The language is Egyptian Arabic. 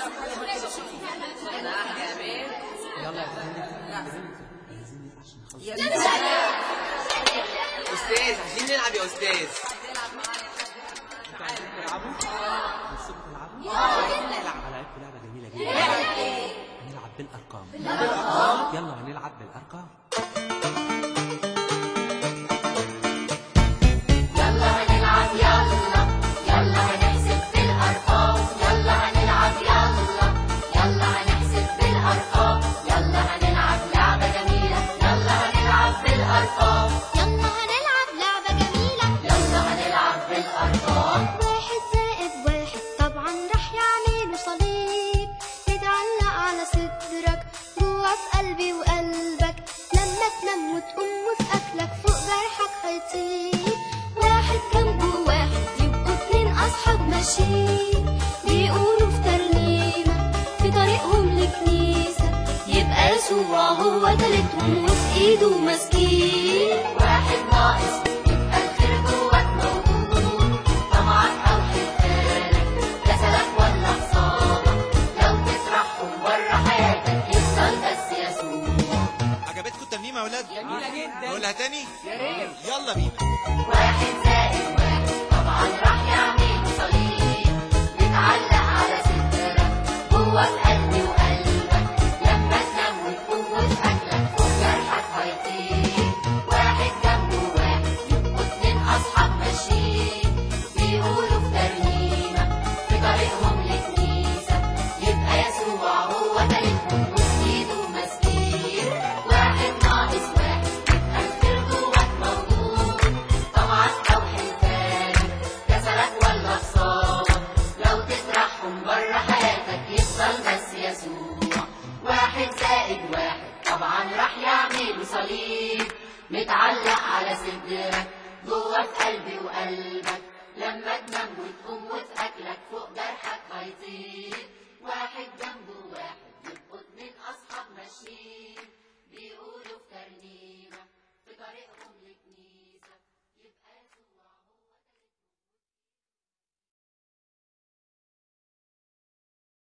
يلا يا فندم عايزين نلعب عشان نخلص استاذ عايزين نلعب يا استاذ انتوا عايزين تلعبوا؟ نفسكم تلعبوا؟ نلعب هلعبكم لعبة جميلة جدا هنلعب بالأرقام يلا هنلعب بالأرقام يلا هنلعب يلا يلا هنحسب بالأرقام يلا هنلعب يلا يلا هنحسب بالأرقام يلا هنلعب لعبة جميلة يلا هنلعب بالأرقام يلا هنلعب لعبة جميلة يلا هنلعب بالأرقام واحد زائد واحد طبعا راح يعملوا صليب يتعلق على صدرك جوا في قلبي وقلبك لما تنام وتقوم وفي أكلك فوق جرحك هيطير واحد جنبه واحد يبقوا اتنين أصحاب ماشيين بيقولوا في ترنيمة في طريقهم لكنيسة يبقى يسوع هو تالتهم وفي إيده ماسكين واحد ناقص يبقى الخير جواك موجود طمعك أو حرفانك كسلك ولا حصانك لو تطرحهم بره حياتك يفضل بس يسوع عجبتكم الترنيمه يا ولاد جميلة جدا نقولها تاني يا ريت يلا بينا واحد زائد واحد طبعا راح يعمل صليب يتعلق على صدرك جوا في قلبي وقلبك لما تنام وتقوم وتأكلك فوق جرحك هيطير واحد جنبه واحد يبقوا اتنين أصحاب ماشيين بيقولوا في ترنيمة في طريقهم لكنيسة يبقى يسوع هو تالتهم وفي إيده ماسكين واحد ناقص واحد يبقى الخير جواك موجود طمعك أو حلفانك كسلك ولا خصامك لو تطرحهم بره حياتك يفضل بس يسوع واحد زائد واحد طبعا راح يعمل صليب متعلق على صدرك جوا في قلبي وقلبك لما تنام وتقوم وفي أكلك فوق جرحك هيطير واحد جنبه